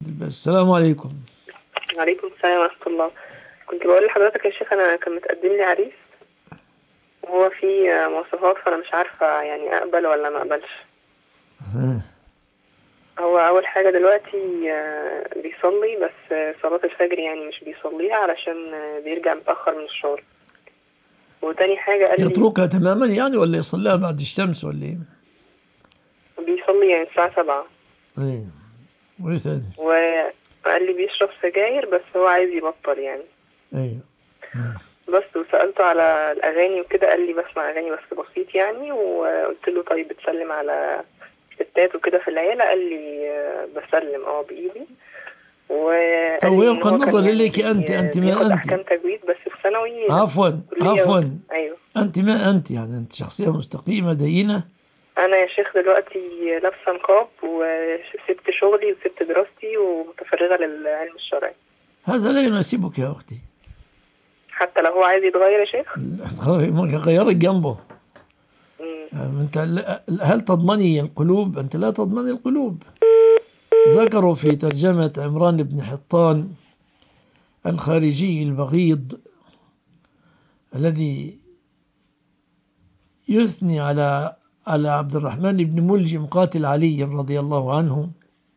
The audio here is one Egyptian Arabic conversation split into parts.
السلام عليكم وعليكم السلام ورحمة الله كنت بقول لحضرتك يا شيخ أنا كان متقدم لي عريس وهو فيه مواصفات فأنا مش عارفة يعني أقبل ولا ما أقبلش ها. هو أول حاجة دلوقتي آه، بيصلي بس آه، صلاة الفجر يعني مش بيصليها علشان آه، بيرجع متأخر من الشغل وتاني حاجة قال لي يتركها تماما يعني ولا يصليها بعد الشمس ولا ايه؟ بيصلي يعني الساعة سبعة ايه وايه ثاني؟ وقال لي بيشرب سجاير بس هو عايز يبطل يعني ايوه بس وسألته على الأغاني وكده قال لي بسمع أغاني بس بسيط يعني وقلت له طيب بتسلم على ستات وكده في العيلة قال لي آه، بسلم اه بإيدي وقال طب لي إن ويبقى هو النظر كان إليك يعني أنت، أنت ما بياخد أنت. أحكام تجويد بس في ثانوي عفوا كلية عفوا أيوه انت ما انت يعني انت شخصيه مستقيمه دينه أنا يا شيخ دلوقتي لابسة نقاب وسبت شغلي وسبت دراستي ومتفرغة للعلم الشرعي هذا لا يناسبك يا اختي حتى لو هو عايز يتغير يا شيخ غيرك جنبه مم. انت هل تضمني القلوب؟ انت لا تضمني القلوب. ذكروا في ترجمة عمران بن حطان الخارجي البغيض الذي يثني على على عبد الرحمن بن ملجم قاتل علي رضي الله عنه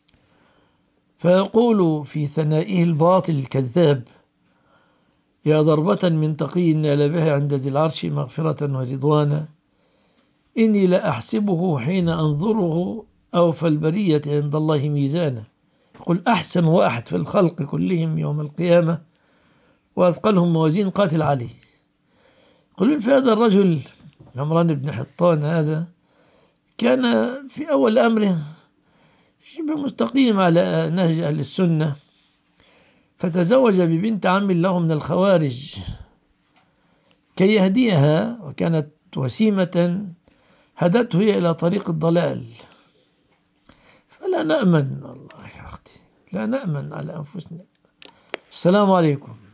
فيقول في ثنائه الباطل الكذاب يا ضربة من تقي نال بها عند ذي العرش مغفرة ورضوانا إني لأحسبه حين أنظره أوفى البرية عند الله ميزانا يقول أحسن واحد في الخلق كلهم يوم القيامة وأثقلهم موازين قاتل علي يقولون في هذا الرجل عمران بن حطان هذا كان في أول أمره شبه مستقيم على نهج أهل السنة فتزوج ببنت عم له من الخوارج كي يهديها وكانت وسيمة هدته هي إلى طريق الضلال فلا نأمن والله يا أختي لا نأمن على أنفسنا السلام عليكم